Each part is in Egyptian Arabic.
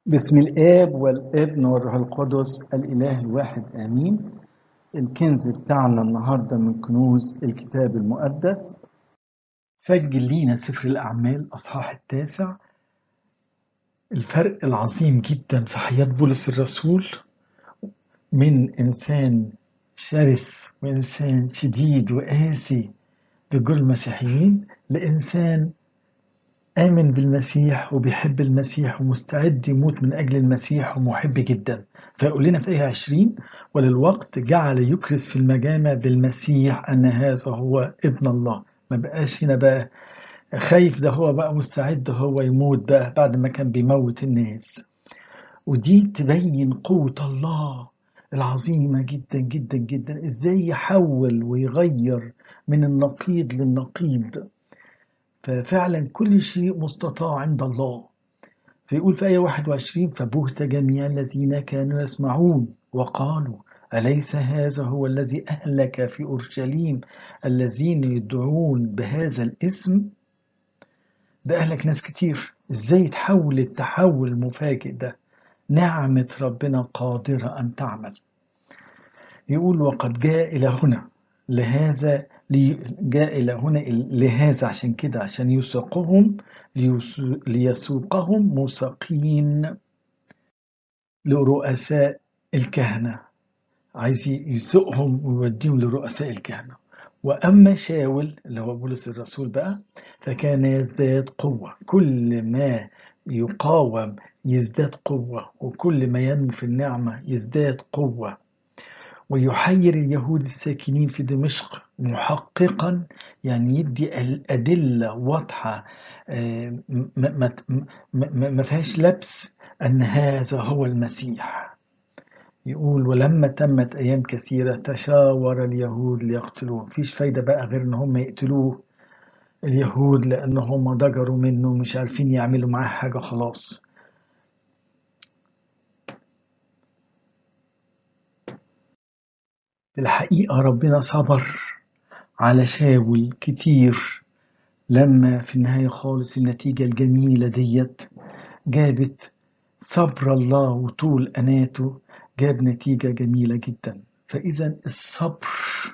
بسم الآب والابن والروح القدس الإله الواحد آمين الكنز بتاعنا النهاردة من كنوز الكتاب المقدس سجل لينا سفر الأعمال أصحاح التاسع الفرق العظيم جدا في حياة بولس الرسول من إنسان شرس وإنسان شديد وقاسي بجل المسيحيين لإنسان آمن بالمسيح وبيحب المسيح ومستعد يموت من أجل المسيح ومحب جدا فيقول لنا في آية 20 وللوقت جعل يكرس في المجامع بالمسيح أن هذا هو ابن الله ما بقاش هنا بقى خايف ده هو بقى مستعد هو يموت بقى بعد ما كان بيموت الناس ودي تبين قوة الله العظيمة جدا جدا جدا ازاي يحول ويغير من النقيض للنقيض ففعلا كل شيء مستطاع عند الله فيقول في آية 21 فبهت جميع الذين كانوا يسمعون وقالوا أليس هذا هو الذي أهلك في أورشليم الذين يدعون بهذا الاسم ده أهلك ناس كتير إزاي تحول التحول المفاجئ ده نعمة ربنا قادرة أن تعمل يقول وقد جاء إلى هنا لهذا جاء إلى هنا لهذا عشان كده عشان يسوقهم ليسوقهم مساقين لرؤساء الكهنة عايز يسوقهم ويوديهم لرؤساء الكهنة وأما شاول اللي هو بولس الرسول بقى فكان يزداد قوة كل ما يقاوم يزداد قوة وكل ما ينمو في النعمة يزداد قوة ويحير اليهود الساكنين في دمشق محققا يعني يدي الأدلة واضحة ما فيهاش لبس أن هذا هو المسيح يقول ولما تمت أيام كثيرة تشاور اليهود ليقتلوه مفيش فايدة بقى غير إن هم يقتلوه اليهود لأن هم ضجروا منه مش عارفين يعملوا معاه حاجة خلاص الحقيقة ربنا صبر على شاول كتير لما في النهاية خالص النتيجة الجميلة ديت جابت صبر الله وطول أناته جاب نتيجة جميلة جدا فإذا الصبر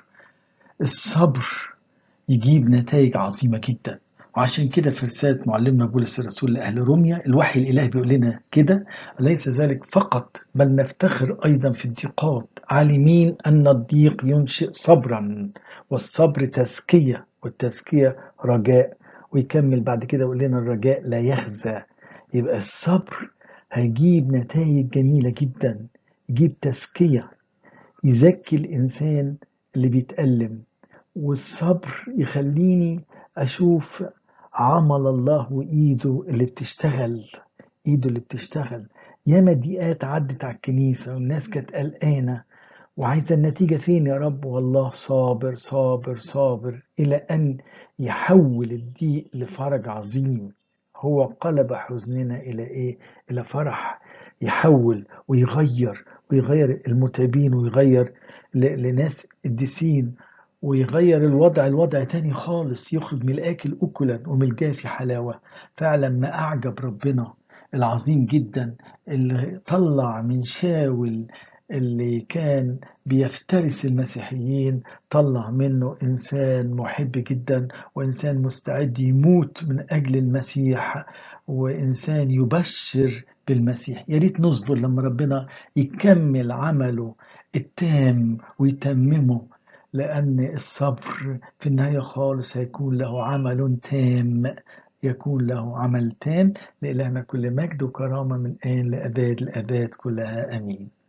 الصبر يجيب نتائج عظيمة جدا وعشان كده في رسالة معلمنا بولس الرسول لأهل روميا الوحي الإلهي بيقول لنا كده أليس ذلك فقط بل نفتخر أيضا في الضيقات عالمين أن الضيق ينشئ صبرا والصبر تزكية والتزكية رجاء ويكمل بعد كده يقول لنا الرجاء لا يخزى يبقى الصبر هيجيب نتائج جميلة جدا يجيب تزكية يزكي الإنسان اللي بيتألم والصبر يخليني أشوف عمل الله وإيده اللي بتشتغل إيده اللي بتشتغل ياما دقيقات عدت على الكنيسة والناس كانت قلقانة وعايزة النتيجة فين يا رب والله صابر صابر صابر إلى أن يحول الضيق لفرج عظيم هو قلب حزننا إلى إيه؟ إلى فرح يحول ويغير ويغير المتابين ويغير لناس الدسين ويغير الوضع الوضع تاني خالص يخرج من الآكل أكلا ومن الجافي حلاوة فعلا ما أعجب ربنا العظيم جدا اللي طلع من شاول اللي كان بيفترس المسيحيين طلع منه إنسان محب جدا وإنسان مستعد يموت من أجل المسيح وإنسان يبشر بالمسيح يا ريت نصبر لما ربنا يكمل عمله التام ويتممه لأن الصبر في النهاية خالص هيكون له عمل تام يكون له عمل تام لإلهنا كل مجد وكرامة من الآن لأباد الأباد كلها أمين